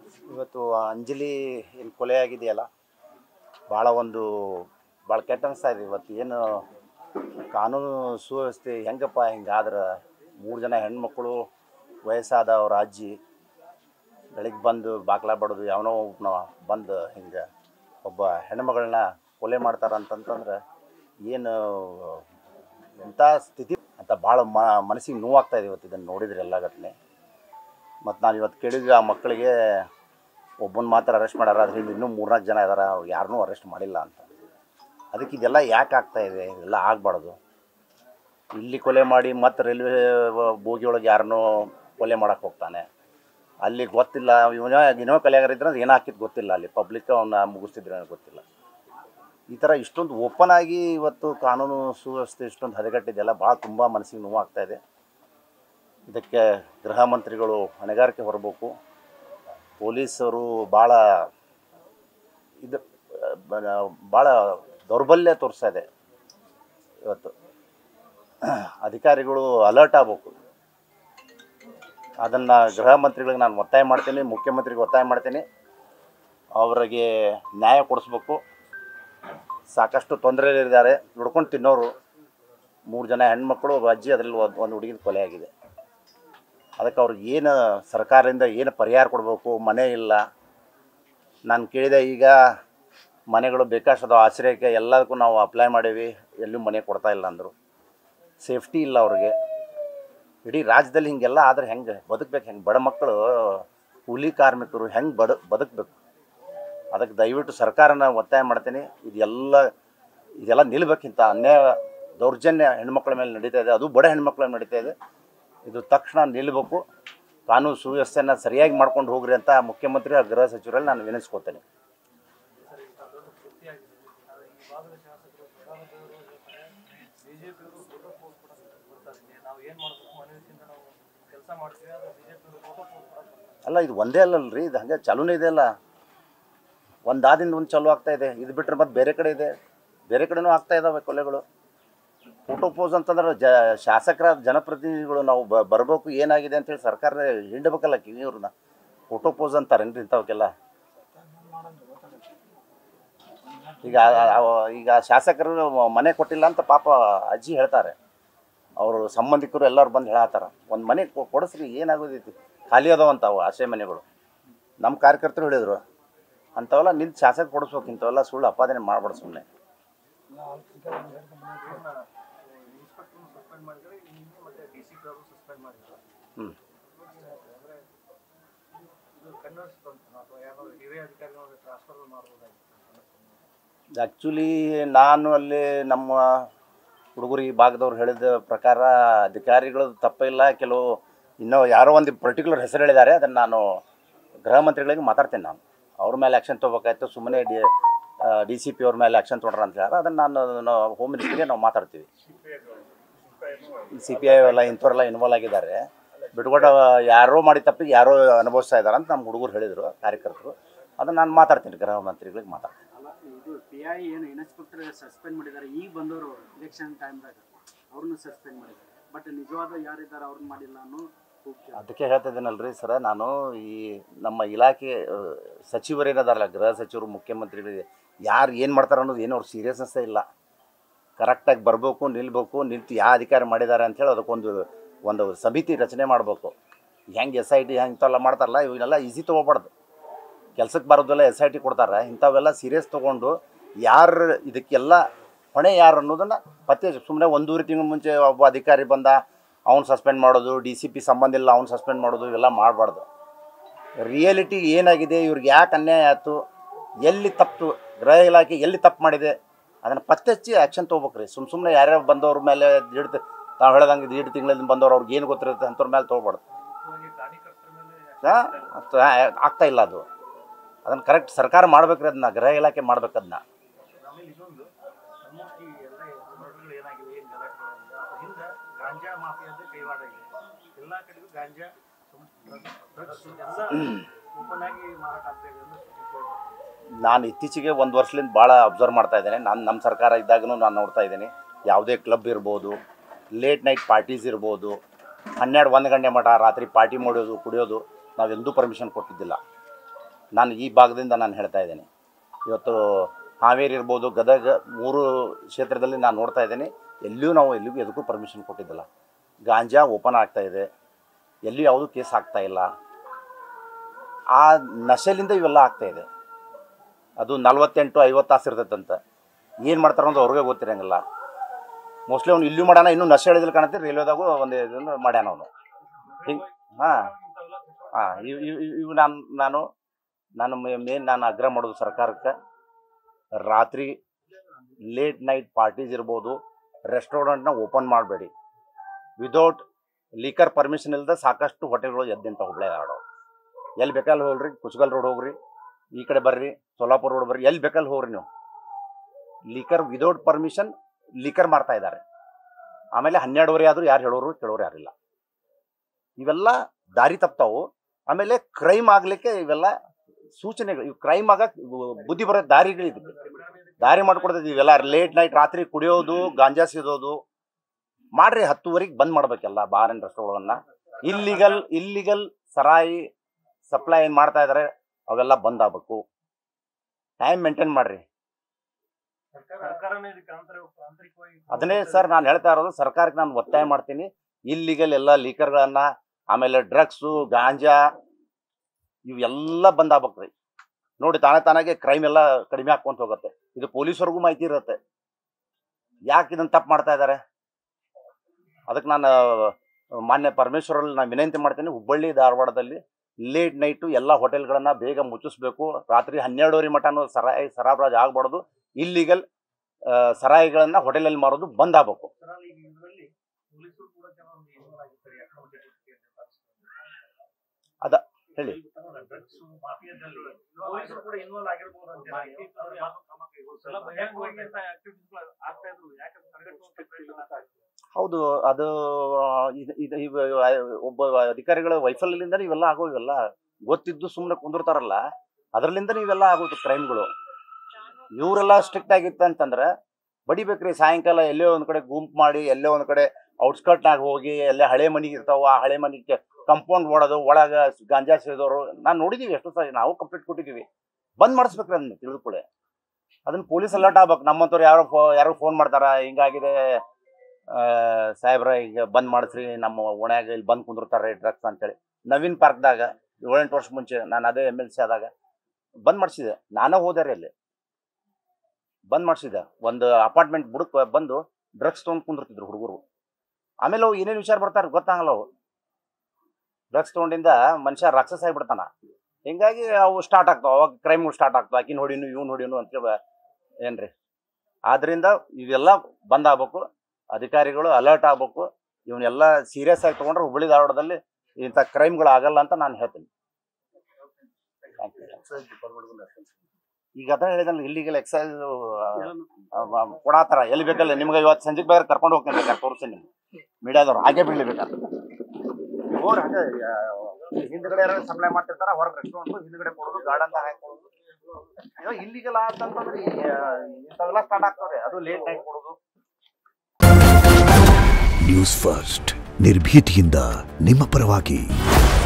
ಇವತ್ತು ಆ ಅಂಜಲಿ ಏನು ಕೊಲೆ ಆಗಿದೆಯಲ್ಲ ಭಾಳ ಒಂದು ಭಾಳ ಕೆಟ್ಟ ಅನಿಸ್ತಾ ಇದೆ ಇವತ್ತು ಏನು ಕಾನೂನು ಸುವ್ಯವಸ್ಥೆ ಹೆಂಗಪ್ಪ ಹಿಂಗಾದ್ರೆ ಮೂರು ಜನ ಹೆಣ್ಮಕ್ಳು ವಯಸ್ಸಾದ ಅವ್ರ ಅಜ್ಜಿ ಬೆಳಿಗ್ಗೆ ಬಂದು ಬಾಗ್ಲ ಬಡದು ಯಾವನೋ ಒಬ್ಬನ ಬಂದು ಹಿಂಗೆ ಒಬ್ಬ ಹೆಣ್ಮಗಳನ್ನ ಕೊಲೆ ಮಾಡ್ತಾರಂತಂತಂದ್ರೆ ಏನು ಎಂಥ ಸ್ಥಿತಿ ಅಂತ ಭಾಳ ಮ ಮನಸ್ಸಿಗೆ ನೋವಾಗ್ತಾ ಇದೆ ಇವತ್ತು ಇದನ್ನು ನೋಡಿದ್ರೆ ಎಲ್ಲ ಘಟನೆ ಮತ್ತು ನಾನು ಇವತ್ತು ಕೇಳಿದ್ವಿ ಆ ಮಕ್ಕಳಿಗೆ ಒಬ್ಬನ ಮಾತ್ರ ಅರೆಸ್ಟ್ ಮಾಡ್ಯಾರ ಅದ್ರ ಹಿಂದೆ ಇನ್ನೂ ಮೂರ್ನಾಲ್ಕು ಜನ ಇದ್ದಾರೆ ಅವ್ರು ಯಾರನ್ನೂ ಅರೆಸ್ಟ್ ಮಾಡಿಲ್ಲ ಅಂತ ಅದಕ್ಕೆ ಇದೆಲ್ಲ ಯಾಕೆ ಆಗ್ತಾ ಇದೆ ಇದೆಲ್ಲ ಆಗಬಾರ್ದು ಇಲ್ಲಿ ಕೊಲೆ ಮಾಡಿ ಮತ್ತೆ ರೈಲ್ವೆ ಬೋಗಿಯೊಳಗೆ ಯಾರನ್ನೋ ಕೊಲೆ ಮಾಡಕ್ಕೆ ಹೋಗ್ತಾನೆ ಅಲ್ಲಿ ಗೊತ್ತಿಲ್ಲ ಇವನ ಇನ್ನೋ ಕಲೆಗಾರ ಇದ್ರೆ ಅದು ಏನಾಕಿತ್ತು ಗೊತ್ತಿಲ್ಲ ಅಲ್ಲಿ ಪಬ್ಲಿಕ್ ಅವನ್ನ ಮುಗಿಸ್ತಿದ್ರೆ ನನಗೆ ಗೊತ್ತಿಲ್ಲ ಈ ಥರ ಇಷ್ಟೊಂದು ಓಪನ್ ಆಗಿ ಇವತ್ತು ಕಾನೂನು ಸುವ್ಯವಸ್ಥೆ ಇಷ್ಟೊಂದು ಹದಗೆಟ್ಟಿದೆಯಲ್ಲ ಭಾಳ ತುಂಬ ಮನಸ್ಸಿಗೆ ನೋವಾಗ್ತಾ ಇದೆ ಇದಕ್ಕೆ ಗೃಹ ಮಂತ್ರಿಗಳು ಹೊಣೆಗಾರಿಕೆ ಹೊರಬೇಕು ಪೊಲೀಸರು ಭಾಳ ಇದು ಭಾಳ ದೌರ್ಬಲ್ಯ ತೋರಿಸ್ತಾ ಇದೆ ಇವತ್ತು ಅಧಿಕಾರಿಗಳು ಅಲರ್ಟ್ ಆಗಬೇಕು ಅದನ್ನು ಗೃಹ ಮಂತ್ರಿಗಳಿಗೆ ನಾನು ಒತ್ತಾಯ ಮಾಡ್ತೀನಿ ಮುಖ್ಯಮಂತ್ರಿಗೆ ಒತ್ತಾಯ ಮಾಡ್ತೀನಿ ಅವರಿಗೆ ನ್ಯಾಯ ಕೊಡಿಸ್ಬೇಕು ಸಾಕಷ್ಟು ತೊಂದರೆಯಲ್ಲಿದ್ದಾರೆ ದುಡ್ಕೊಂಡು ತಿನ್ನೋರು ಮೂರು ಜನ ಹೆಣ್ಮಕ್ಳು ಒಬ್ಬ ಅಜ್ಜಿ ಅದರಲ್ಲಿ ಒಂದು ಒಂದು ಹುಡುಗಿನ ಕೊಲೆ ಆಗಿದೆ ಅದಕ್ಕೆ ಅವ್ರಿಗೆ ಏನು ಸರ್ಕಾರದಿಂದ ಏನು ಪರಿಹಾರ ಕೊಡಬೇಕು ಮನೆ ಇಲ್ಲ ನಾನು ಕೇಳಿದೆ ಈಗ ಮನೆಗಳು ಬೇಕಾದಷ್ಟು ಆಶ್ರಯಕ್ಕೆ ಎಲ್ಲದಕ್ಕೂ ನಾವು ಅಪ್ಲೈ ಮಾಡೀವಿ ಎಲ್ಲೂ ಮನೆ ಕೊಡ್ತಾ ಇಲ್ಲ ಅಂದರು ಸೇಫ್ಟಿ ಇಲ್ಲ ಅವ್ರಿಗೆ ಇಡೀ ರಾಜ್ಯದಲ್ಲಿ ಹಿಂಗೆಲ್ಲ ಆದರೆ ಹೆಂಗೆ ಬದುಕ್ಬೇಕು ಹೆಂಗೆ ಬಡ ಮಕ್ಕಳು ಕೂಲಿ ಕಾರ್ಮಿಕರು ಹೆಂಗೆ ಬಡ ಬದುಕಬೇಕು ಅದಕ್ಕೆ ದಯವಿಟ್ಟು ಸರ್ಕಾರನ ಒತ್ತಾಯ ಮಾಡ್ತೀನಿ ಇದೆಲ್ಲ ಇದೆಲ್ಲ ನಿಲ್ಬೇಕಿಂತ ಅನ್ಯಾಯ ದೌರ್ಜನ್ಯ ಹೆಣ್ಮಕ್ಳ ಮೇಲೆ ನಡೀತಾ ಇದೆ ಅದು ಬಡ ಹೆಣ್ಮಕ್ಳ ಮೇಲೆ ನಡೀತಾ ಇದೆ ಇದು ತಕ್ಷಣ ನಿಲ್ಲಬೇಕು ಕಾನೂನು ಸುವ್ಯವಸ್ಥೆನ ಸರಿಯಾಗಿ ಮಾಡ್ಕೊಂಡು ಹೋಗ್ರಿ ಅಂತ ಮುಖ್ಯಮಂತ್ರಿ ಹಾಗೂ ಗೃಹ ಸಚಿವರಲ್ಲಿ ನಾನು ವಿನಿಸ್ಕೋತೇನೆ ಬಿಜೆಪಿಯವರು ಫೋಟೋ ಪೋಸ್ಟ್ ಕೊಡಕ್ಕೆ ಬರ್ತಾರೆ ನಾವು ಏನು ಮಾಡಬೇಕು ಮನೆ ರೀತಿಯಿಂದ ನಾವು ಕೆಲಸ ಮಾಡ್ತೀವಿ ಅದು ಬಿಜೆಪಿಯವರು ಫೋಟೋ ಪೋಸ್ಟ್ ಕೊಡಕ್ಕೆ ಬರ್ತಾರೆ ಅಲ್ಲ ಇದು ಒಂದೇ ಅಲ್ಲಲ್ಲ ರೀ ಇದು ಹಂಗೆ ಚಾಲೂನೇ ಇದೆ ಅಲ್ಲ ಒಂದಾದಿಂದ ಒಂದು ಚಾಲೂ ಆಗ್ತಾ ಇದೆ ಇದು ಬಿಟ್ಟರೆ ಮತ್ತೆ ಬೇರೆ ಕಡೆ ಇದೆ ಬೇರೆ ಕಡೆನೂ ಆಗ್ತಾ ಇದ್ದಾವೆ ಕೊಲೆಗಳು ಫೋಟೋ ಪೋಸ್ ಅಂತಂದ್ರೆ ಜ ಶಾಸಕರ ಜನಪ್ರತಿನಿಧಿಗಳು ನಾವು ಬ ಬರಬೇಕು ಏನಾಗಿದೆ ಅಂತೇಳಿ ಸರ್ಕಾರ ಹಿಂಡಬೇಕಲ್ಲ ಕಿವಿಯವ್ರನ್ನ ಫೋಟೋ ಪೋಸ್ ಅಂತಾರೇನ್ರಿ ಇಂಥವಕ್ಕೆಲ್ಲ ಈಗ ಆ- ಆ- ಈಗ ಶಾಸಕರು ಮನೆ ಕೊಟ್ಟಿಲ್ಲ ಅಂತ ಪಾಪ ಅಜ್ಜಿ ಹೇಳ್ತಾರೆ ಅವರು ಸಂಬಂಧಿಕರು ಎಲ್ಲರೂ ಬಂದು ಹೇಳತ್ತಾರ ಒಂದು ಮನೆ ಕೊ- ಕೊಡಿಸ್ರಿ ಏನಾಗೋದೈತಿ ಖಾಲಿ ಅದಾವ ಅವು ಆಶ್ರಯ ಮನೆಗಳು ನಮ್ಮ ಕಾರ್ಯಕರ್ತರು ಹೇಳಿದರು ಅಂಥವೆಲ್ಲ ನಿಂತು ಶಾಸಕ ಕೊಡಿಸ್ಬೇಕು ಇಂಥವೆಲ್ಲ ಸುಳ್ಳು ಅಪಾದನೆ ಮಾಡ್ಬೇಡ ಸುಮ್ಮನೆ ಇನ್ಸ್ಪೆಕ್ಟರ್ ಸಸ್ಪೆಂಡ್ ಮಾಡಿದ್ರೆ ನಿನ್ನೆ ಮತ್ತೆ ಡಿ ಸಿ ಪಿ ಅವರು ಸಸ್ಪೆಂಡ್ ಮಾಡಿದ್ರು ಹ್ಞೂ ಅಂದ್ರೆ ಇದು ಕನ್ನಡಿಸ್ಕೊಂತ ಅಥವಾ ಯಾರೋ ಹಿರಿಯ ಅಧಿಕಾರಿಗಳು ಟ್ರಾನ್ಸ್ಫರ್ ಮಾಡ್ಬೋದಾಗಿತ್ತು ಆ್ಯಕ್ಚುಲಿ ನಾನು ಅಲ್ಲಿ ನಮ್ಮ ಹುಡುಗರು ಈ ಭಾಗದವ್ರು ಹೇಳಿದ ಪ್ರಕಾರ ಅಧಿಕಾರಿಗಳದ್ದು ತಪ್ಪಿಲ್ಲ ಕೆಲವು ಇನ್ನೂ ಯಾರೋ ಒಂದು ಪರ್ಟಿಕ್ಯುಲರ್ ಹೆಸರು ಹೇಳಿದ್ದಾರೆ ಅದನ್ನು ನಾನು ಗೃಹ ಮಂತ್ರಿಗಳಿಗೆ ಮಾತಾಡ್ತೇನೆ ನಾನು ಅವ್ರ ಮೇಲೆ ಆ್ಯಕ್ಷನ್ ತೊಗೋಬೇಕಾಯ್ತು ಸುಮ್ಮನೆ ಡಿ ಡಿ ಸಿ ಪಿ ಅವ್ರ ಮೇಲೆ ಆ್ಯಕ್ಷನ್ ತೊಗೊಂಡ್ರ ಅಂತ ಹೇಳ್ಯಾರ ಅದನ್ನು ನಾನು ಹೋಮ್ ಮಿನಿಸ್ಟ್ರಿಗೆ ನಾವು ಮಾತಾಡ್ತೀವಿ ಸಿ ಪಿ ಐ ಎಲ್ಲ ಇಂಥವ್ರೆಲ್ಲ ಇನ್ವಾಲ್ವ್ ಆಗಿದ್ದಾರೆ ಬಿಟ್ಕೊಟ್ಟು ಯಾರೋ ಮಾಡಿ ತಪ್ಪಿಗೆ ಯಾರೋ ಅನುಭವಿಸ್ತಾ ಇದ್ದಾರೆ ಅಂತ ನಮ್ಮ ಹುಡುಗರು ಹೇಳಿದರು ಕಾರ್ಯಕರ್ತರು ಅದನ್ನು ನಾನು ಮಾತಾಡ್ತೀನಿ ಗೃಹ ಮಂತ್ರಿಗಳಿಗೆ ಮಾತಾಡ್ತೀನಿ ಅಲ್ಲ ಇದು ಪಿ ಐ ಏನು ಇನ್ಸ್ಪೆಕ್ಟರ್ ಸಸ್ಪೆಂಡ್ ಮಾಡಿದ್ದಾರೆ ಈಗ ಬಂದವರು ಅವರು ಎಲೆಕ್ಷನ್ ಟೈಮ್ದಾಗ ಅವ್ರನ್ನ ಸಸ್ಪೆಂಡ್ ಮಾಡಿದ್ದಾರೆ ಬಟ್ ನಿಜವಾದ ಯಾರಿದ್ದಾರೆ ಅವ್ರನ್ನ ಮಾಡಿಲ್ಲ ಅನ್ನೋ ಕೂಗ್ತಿದೆ. ಅದಕ್ಕೆ ಹೇಳ್ತಾ ಇದ್ದೀನಲ್ರಿ ಸರ ನಾನು ಈ ನಮ್ಮ ಇಲಾಖೆ ಆ, ಸಚಿವರೇನದಾರಲ್ಲ ಗೃಹ ಸಚಿವರು ಮುಖ್ಯಮಂತ್ರಿಗಳಿಗೆ ಯಾರು ಏನು ಮಾಡ್ತಾರೆ ಅನ್ನೋದು ಏನು ಅವ್ರು ಸೀರಿಯಸ್ನೆಸ್ಸೇ ಇಲ್ಲ ಕರೆಕ್ಟಾಗಿ ಬರಬೇಕು ನಿಲ್ಬೇಕು ನಿಂತು ಯಾವ ಅಧಿಕಾರಿ ಮಾಡಿದ್ದಾರೆ ಅಂಥೇಳಿ ಅದಕ್ಕೊಂದು ಒಂದು ಸಮಿತಿ ರಚನೆ ಮಾಡಬೇಕು ಹೆಂಗೆ ಎಸ್ ಐ ಟಿ ಹೆಂಗೆ ಇಂಥವೆಲ್ಲ ಮಾಡ್ತಾರಲ್ಲ ಇವನ್ನೆಲ್ಲ ಈಸಿ ತೊಗೋಬಾರ್ದು ಕೆಲ್ಸಕ್ಕೆ ಬರೋದೆಲ್ಲ ಎಸ್ ಐ ಟಿ ಕೊಡ್ತಾರೆ ಇಂಥವೆಲ್ಲ ಸೀರಿಯಸ್ ತೊಗೊಂಡು ಯಾರು ಇದಕ್ಕೆಲ್ಲ ಹೊಣೆ ಯಾರು ಅನ್ನೋದನ್ನು ಪತ್ತೆ ಸುಮ್ಮನೆ ಒಂದೂವರೆ ತಿಂಗಳ ಮುಂಚೆ ಒಬ್ಬ ಅಧಿಕಾರಿ ಬಂದ ಅವ್ನು ಸಸ್ಪೆಂಡ್ ಮಾಡೋದು ಡಿ ಸಿ ಪಿ ಸಂಬಂಧ ಇಲ್ಲ ಅವ್ನು ಸಸ್ಪೆಂಡ್ ಮಾಡೋದು ಇವೆಲ್ಲ ಮಾಡಬಾರ್ದು ರಿಯಾಲಿಟಿ ಏನಾಗಿದೆ ಇವ್ರಿಗೆ ಯಾಕೆ ಅನ್ಯಾಯ ಆಯಿತು ಎಲ್ಲಿ ತಪ್ಪು ಗೃಹ ಇಲಾಖೆ ಎಲ್ಲಿ ತಪ್ಪು ಮಾಡಿದೆ ಅದನ್ನು ಪತ್ತೆ ಹಚ್ಚಿ ಆ್ಯಕ್ಷನ್ ತೊಗೋಬೇಕ್ರಿ ಸುಮ್ಮ ಸುಮ್ಮನೆ ಯಾರ್ಯಾರು ಬಂದವ್ರ ಮೇಲೆ ದಿಡ್ ನಾವು ಹೇಳ್ದಂಗೆ ದಿಡ್ ತಿಂಗಳಿಂದ ಬಂದವ್ರು ಅವ್ರಿಗೆ ಏನು ಗೊತ್ತಿರುತ್ತೆ ಅಂಥವ್ರ ಮೇಲೆ ತೊಗೋಬಾರ್ದು ಮುಖ್ಯವಾಗಿ ಕಾರ್ಯಕರ್ತರ ಮೇಲೆ ಹಾ? ಅದ್ ಆಗ್ತಾ ಇಲ್ಲ ಅದು ಅದನ್ನು ಕರೆಕ್ಟ್ ಸರ್ಕಾರ ಮಾಡ್ಬೇಕ್ರಿ ಅದನ್ನ ಗೃಹ ಇಲಾಖೆ ಮಾಡ್ಬೇಕು ಅದನ್ನ ಆಮೇಲೆ ಇನ್ನೊಂದು ನಮ್ಮ ಈ ಎಲ್ಲ ಮರಳುಗಳು ಏನಾಗಿವೆ ಏನು ಗಲಾಟೆಗಳಿಂದ ಅದ್ರ ಹಿಂದೆ ಗಾಂಜಾ ಮಾಫಿಯಾದ ಕೈವಾಡ ಇದೆ ಎಲ್ಲ ಕಡೆಗೂ ಗಾಂಜಾ ಡ್ರಗ್ಸ್ ಎಲ್ಲ ಓಪನ್ ಆಗಿ ಮಾರಾಟ ಆಗ್ತಾ ಇದೆ ಅಂತ ಕೇಳ್ಪಟ್ಟೆ. ನಾನು ಇತ್ತೀಚೆಗೆ ಒಂದು ವರ್ಷದಿಂದ ಭಾಳ ಅಬ್ಸರ್ವ್ ಮಾಡ್ತಾ ಇದ್ದೇನೆ ನಾನು ನಮ್ಮ ಸರ್ಕಾರ ಇದ್ದಾಗೂ ನಾನು ನೋಡ್ತಾ ಇದ್ದೀನಿ ಯಾವುದೇ ಕ್ಲಬ್ ಇರ್ಬೋದು ಲೇಟ್ ನೈಟ್ ಪಾರ್ಟೀಸ್ ಇರ್ಬೋದು ಹನ್ನೆರಡು ಒಂದು ಗಂಟೆ ಮಟ ರಾತ್ರಿ ಪಾರ್ಟಿ ಮಾಡೋದು ಕುಡಿಯೋದು ನಾವೆಂದೂ ಪರ್ಮಿಷನ್ ಕೊಟ್ಟಿದ್ದಿಲ್ಲ ನಾನು ಈ ಭಾಗದಿಂದ ನಾನು ಹೇಳ್ತಾ ಇದ್ದೀನಿ ಇವತ್ತು ಹಾವೇರಿ ಇರ್ಬೋದು ಗದಗ ಮೂರು ಕ್ಷೇತ್ರದಲ್ಲಿ ನಾನು ನೋಡ್ತಾ ಇದ್ದೀನಿ ಎಲ್ಲಿಯೂ ನಾವು ಎಲ್ಲಿಗೂ ಎದಕ್ಕೂ ಪರ್ಮಿಷನ್ ಕೊಟ್ಟಿದ್ದಿಲ್ಲ ಗಾಂಜಾ ಓಪನ್ ಆಗ್ತಾ ಇದೆ ಎಲ್ಲಿಯೂ ಯಾವುದೂ ಕೇಸ್ ಆಗ್ತಾ ಇಲ್ಲ ಆ ನಶೆಲಿಂದ ಇವೆಲ್ಲ ಆಗ್ತಾ ಇದೆ ಅದು ನಲ್ವತ್ತೆಂಟು ಐವತ್ತು ತಾಸು ಇರ್ತೈತಂತ ಏನು ಮಾಡ್ತಾರ ಅಂತ ಅವ್ರಿಗೆ ಗೊತ್ತಿರಂಗಿಲ್ಲ ಮೋಸ್ಟ್ಲಿ ಅವ್ನು ಇಲ್ಲೂ ಮಾಡ್ಯಾನ ಇನ್ನೂ ನಶೆ ಹೇಳಿದ್ರೆ ಕಾಣುತ್ತೆ ರೈಲ್ವೆದಾಗೂ ಒಂದು ಇದನ್ನು ಮಾಡ್ಯಾನ ಅವನು ಹಿಂಗೆ ಹಾಂ ಹಾಂ ಇವು ಇವು ಇವು ನಾನು ನಾನು ನಾನು ಮೇನ್ ನಾನು ಆಗ್ರಹ ಮಾಡೋದು ಸರ್ಕಾರಕ್ಕೆ ರಾತ್ರಿ ಲೇಟ್ ನೈಟ್ ಪಾರ್ಟೀಸ್ ಇರ್ಬೋದು ರೆಸ್ಟೋರೆಂಟ್ನ ಓಪನ್ ಮಾಡಬೇಡಿ ವಿದೌಟ್ ಲೀಕರ್ ಪರ್ಮಿಷನ್ ಇಲ್ಲದೆ ಸಾಕಷ್ಟು ಹೋಟೆಲ್ಗಳು ಎದ್ದಿಂತ ಹುಬ್ಳಿ ಆಡೋ ಎಲ್ಲಿ ಬೇಕಲ್ಲಿ ಹೋಗ್ರಿ ಕುಚಗಲ್ ರೋಡ್ ಹೋಗ್ರಿ ಈ ಕಡೆ ಬರ್ರಿ ಸೋಲಾಪುರ ರೋಡ್ ಬರ್ರಿ ಎಲ್ಲಿ ಬೇಕಲ್ಲಿ ಹೋಗ್ರಿ ನೀವು ಲೀಕರ್ ವಿದೌಟ್ ಪರ್ಮಿಷನ್ ಲೀಕರ್ ಮಾರ್ತಾ ಇದ್ದಾರೆ ಆಮೇಲೆ ಹನ್ನೆರಡುವರೆ ಆದರೂ ಯಾರು ಹೇಳೋರು ಕೇಳೋರು ಯಾರಿಲ್ಲ ಇವೆಲ್ಲ ದಾರಿ ತಪ್ತಾವು ಆಮೇಲೆ ಕ್ರೈಮ್ ಆಗ್ಲಿಕ್ಕೆ ಇವೆಲ್ಲ ಸೂಚನೆಗಳು ಇವು ಕ್ರೈಮ್ ಆಗ ಬುದ್ಧಿ ಬರೋ ದಾರಿಗಳಿದೆ ದಾರಿ ಮಾಡ್ಕೊಡ್ತೈತಿ ಇವೆಲ್ಲ ಲೇಟ್ ನೈಟ್ ರಾತ್ರಿ ಕುಡಿಯೋದು ಗಾಂಜಾ ಸೇದೋದು ಮಾಡ್ರಿ ಹತ್ತುವರೆಗೆ ಬಂದ್ ಮಾಡ್ಬೇಕೆಲ್ಲ ಬಾರ್ ಅಂಡ್ ರೆಸ್ಟೋರೆಂಟ್ಗಳನ್ನ ಇಲ್ಲಿಗಲ್ ಇಲ್ಲಿಗಲ್ ಸರಾಯಿ ಸಪ್ಲೈ ಏನು ಮಾಡ್ತಾ ಇದಾರೆ ಅವೆಲ್ಲ ಬಂದ್ ಆಗ್ಬೇಕು ಟೈಮ್ ಮೇಂಟೈನ್ ಮಾಡ್ರಿ ಸರ್ಕಾರನೇ ಇದಕ್ಕೆ ಆಂತರಿಕ ಆಂತರಿಕವಾಗಿ ಅದನ್ನೇ ಸರ್ ನಾನು ಹೇಳ್ತಾ ಇರೋದು ಸರ್ಕಾರಕ್ಕೆ ನಾನು ಒತ್ತಾಯ ಮಾಡ್ತೀನಿ ಇಲ್ಲಿಗಲ್ ಎಲ್ಲ ಲೀಕರ್ಗಳನ್ನ ಆಮೇಲೆ ಡ್ರಗ್ಸು ಗಾಂಜಾ ಇವೆಲ್ಲ ಬಂದ್ ಆಗ್ಬೇಕ್ರಿ ನೋಡಿ ತಾನೇ ತಾನಾಗೆ ಕ್ರೈಮ್ ಎಲ್ಲ ಕಡಿಮೆ ಹಾಕೊಂತ ಹೋಗುತ್ತೆ ಇದು ಪೊಲೀಸರಿಗೂ ಮಾಹಿತಿ ಇರುತ್ತೆ ಯಾಕೆ ಇದನ್ನ ತಪ್ಪು ಮಾಡ್ತಾ ಇದ್ದಾರೆ ಅದಕ್ಕೆ ನಾನು ಮಾನ್ಯ ಪರಮೇಶ್ವರಲ್ಲಿ ನಾನು ವಿನಂತಿ ಮಾಡ್ತೀನಿ ಹುಬ್ಬಳ್ಳಿ ಧಾರವಾಡದಲ್ಲಿ ಲೇಟ್ ನೈಟು ಎಲ್ಲ ಹೋಟೆಲ್ಗಳನ್ನ ಬೇಗ ಮುಚ್ಚಿಸ್ಬೇಕು ರಾತ್ರಿ ಹನ್ನೆರಡುವರೆ ಮಟನೂ ಸರಾಯಿ ಸರಾಬರಾಜು ಆಗ್ಬಾರ್ದು ಇಲ್ಲಿಗಲ್ ಸರಾಯಿಗಳನ್ನ ಹೋಟೆಲಲ್ಲಿ ಮಾರೋದು ಬಂದ್ ಆಗ್ಬೇಕು ಸರ್ ಈಗ ಇದರಲ್ಲಿ ಪೊಲೀಸರು ಕೂಡ ಕೆಲವೊಂದು ಇನ್ವಾಲ್ವ್ ಆಗಿರ್ತಾರೆ ಅಕ್ರಮ ಚಟುವಟಿಕೆ ಅಂತ ಅನ್ಸುತ್ತೆ. ಅದ ಹೇಳಿ ಡ್ರಗ್ಸ್ ಮಾಫಿಯಾದಲ್ಲಿ ಪೊಲೀಸರು ಕೂಡ ಇನ್ವಾಲ್ವ್ ಆಗಿರ್ಬೋದು ಅಂತ ಹೇಳಿ ಯಾವ ಕ್ರಮ ಕೈಗೊಳ್ತಾರೆ? ಎಲ್ಲ ಬಹಿರಂಗವಾಗಿ ಅಂತ activities ಆಗ್ತಾ ಇದ್ರು ಯಾಕಂದ್ರೆ ತಡೆಗಟ್ಟುವಂತ ಪ್ರಯತ್ನ ಆಗ್ತಾ ಇತ್ತು. ಹೌದು ಅದು ಇದು ಇದು ಇವ ಒಬ್ಬ ಅಧಿಕಾರಿಗಳ ವೈಫಲ್ಯದಿಂದ ಇವೆಲ್ಲ ಆಗೋ ಇವೆಲ್ಲ ಗೊತ್ತಿದ್ದು ಸುಮ್ಮನೆ ಕುಂದಿರ್ತಾರಲ್ಲ ಅದರಲ್ಲಿಂದ ಇವೆಲ್ಲ ಆಗೋದು ಕ್ರೈಮ್ಗಳು ಇವರೆಲ್ಲ ಸ್ಟ್ರಿಕ್ಟ್ ಆಗಿತ್ತು ಅಂತಂದ್ರೆ ಬಡಿಬೇಕ್ರಿ ಸಾಯಂಕಾಲ ಎಲ್ಲೇ ಒಂದ್ ಕಡೆ ಗುಂಪು ಮಾಡಿ ಎಲ್ಲೇ ಒಂದ್ ಕಡೆ ಔಟ್ಸ್ಕರ್ಟ್ನಾಗ ಹೋಗಿ ಎಲ್ಲೇ ಹಳೆ ಮನೆಗೆ ಇರ್ತಾವ ಆ ಹಳೆ ಮನೆಗೆ ಕಂಪೌಂಡ್ ಓಡೋದು ಒಳಗ ಗಾಂಜಾ ಸೇದೋರು ನಾನು ನೋಡಿದೀವಿ ಎಷ್ಟು ಸಾರಿ ನಾವು ಕಂಪ್ಲೀಟ್ ಕೊಟ್ಟಿದ್ದೀವಿ ಬಂದ್ ಮಾಡಿಸ್ಬೇಕ್ರಿ ಅದನ್ನ ತಿಳಿದುಕೊಳ್ಳೆ ಅದನ್ನ ಪೊಲೀಸ್ ಅಲರ್ಟ್ ಆಗ್ಬೇಕು ನಮ್ಮಂತವ್ರು ಯಾರೋ ಫೋ ಯಾರೋ ಫೋನ್ ಮಾಡ್ತಾರ ಹಿಂಗಾಗಿದೆ ಆ, ಸಾಹೇಬ್ರ ಈಗ ಬಂದ್ ಮಾಡಿಸ್ರಿ ನಮ್ಮ ಓಣ್ಯಾಗ ಇಲ್ಲಿ ಬಂದ್ ಕುಂದಿರ್ತಾರೆ ಡ್ರಗ್ಸ್ ಅಂತೇಳಿ ನವೀನ್ ಪಾರ್ಕ್ದಾಗ ಏಳೆಂಟು ವರ್ಷ ಮುಂಚೆ ನಾನು ಅದೇ ಎಮ್ ಎಲ್ ಸಿ ಆದಾಗ ಬಂದ್ ಮಾಡಿಸಿದೆ ನಾನೇ ಹೋದೆ ರೀ ಅಲ್ಲಿ ಬಂದ್ ಮಾಡಿಸಿದೆ ಒಂದು ಅಪಾರ್ಟ್ಮೆಂಟ್ ಬುಡಕ್ ಬಂದು ಡ್ರಗ್ಸ್ ತೊಗೊಂಡು ಕುಂದಿರ್ತಿದ್ರು ಹುಡುಗರು ಆಮೇಲೆ ಅವು ಏನೇನು ವಿಚಾರ ಬರ್ತಾರೆ ಗೊತ್ತಾಗಲ್ಲ ಅವು ಡ್ರಗ್ಸ್ ತೊಗೊಂಡಿಂದ ಮನುಷ್ಯ ರಾಕ್ಷಸ ಆಗಿಬಿಡ್ತಾನ ಹಿಂಗಾಗಿ ಅವು ಸ್ಟಾರ್ಟ್ ಆಗ್ತಾವ ಅವಾಗ ಕ್ರೈಮ್ಗಳು ಸ್ಟಾರ್ಟ್ ಆಗ್ತಾವ ಆಕಿನ ಹೊಡಿನು ಇವ್ನು ಹೊಡಿನು ಅಂತೇಳಿ ಏನ್ರಿ ಆದ್ರಿಂದ ಇವೆಲ್ಲ ಬಂದ್ ಆಗ್ಬೇಕು ಅಧಿಕಾರಿಗಳು ಅಲರ್ಟ್ ಆಗ್ಬೇಕು ಇವನ್ನೆಲ್ಲ ಸೀರಿಯಸ್ ಆಗಿ ತಗೊಂಡ್ರೆ ಹುಬ್ಬಳ್ಳಿ ಧಾರವಾಡದಲ್ಲಿ ಇಂಥ ಕ್ರೈಮ್ಗಳು ಆಗಲ್ಲ ಅಂತ ನಾನು ಹೇಳ್ತೀನಿ Thank you. ಈಗ ಅದ ಹೇಳಿದಲ್ಲ ಇಲ್ಲಿಗೆಲ್ಲ ಎಕ್ಸೈಸ್ ಕೊಡಾತಾರ ಎಲ್ಲಿ ಬೇಕಲ್ಲ ನಿಮ್ಗೆ ಇವತ್ತು ಸಂಜೆ ಬೇಕಾದ್ರೆ ಕರ್ಕೊಂಡು ಹೋಗ್ತೀನಿ ಬೇಕಾದ್ರೆ ತೋರಿಸ್ತೀನಿ ನಿಮ್ಗೆ ಮೀಡಿಯಾದವ್ರು ಹಾಗೆ ಬಿಡ್ಲಿ ಬೇಕಾದ್ರೆ ಹೋಗ್ರಿ ಹಂಗೆ ಆ, ಹಿಂದ್ಗಡೆ ಸಪ್ಲೈ ಮಾಡ್ತಿರ್ತಾರ ಹೊರಗೆ ರೆಸ್ಟೋರೆಂಟ್ ಹಿಂದ್ಗಡೆ ಕೊಡೋದು ಗಾರ್ಡನ್ ಹಾಕಿ ಕೊಡೋದು ಅಯ್ಯೋ ಇಲ್ಲಿಗೆಲ್ಲ ಅಂತಂದ್ರೆ ಈ, ಆ, ಇಂಥವೆಲ್ಲ ಸ್ಟಾರ್ಟ್ ಆಗ್ತದೆ ಅದು ಲೇಟ್ ನೈಟ್ ಕೊಡೋದು ನ್ಯೂಸ್ ಫಸ್ಟ್ ನಿರ್ಭೀತಿಯಿಂದ ನಿಮ್ಮ ಪರವಾಗಿ